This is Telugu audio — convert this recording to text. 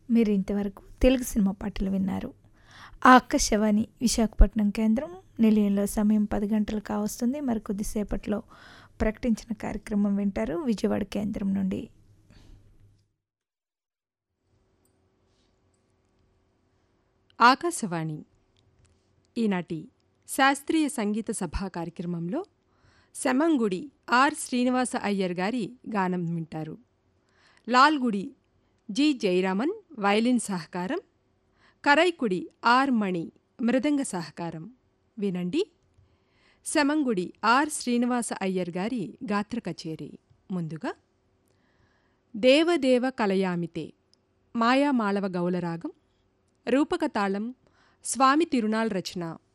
మీరు ఇంతవరకు తెలుగు సినిమా పాటలు విన్నారు ఆకాశవాణి విశాఖపట్నం కేంద్రం నిలయంలో సమయం పది గంటలు కావస్తుంది మరి కొద్దిసేపట్లో ప్రకటించిన కార్యక్రమం వింటారు విజయవాడ కేంద్రం నుండి ఆకాశవాణి ఈనాటి శాస్త్రీయ సంగీత సభా కార్యక్రమంలో సెమంగుడి ఆర్ శ్రీనివాస అయ్యర్ గారి గానం వింటారు లాల్గుడి జి జయరామన్ వైలిన్ సహకారం కరైకుడి ఆర్ మణి మృదంగ సహకారం వినండి సెమంగుడి ఆర్ శ్రీనివాస అయ్యర్ గారి గాత్ర కచేరీ ముందుగా దేవదేవ కలయామితే మాయామాళవ గౌలరాగం రూపకతాళం స్వామి తిరునాల్ రచన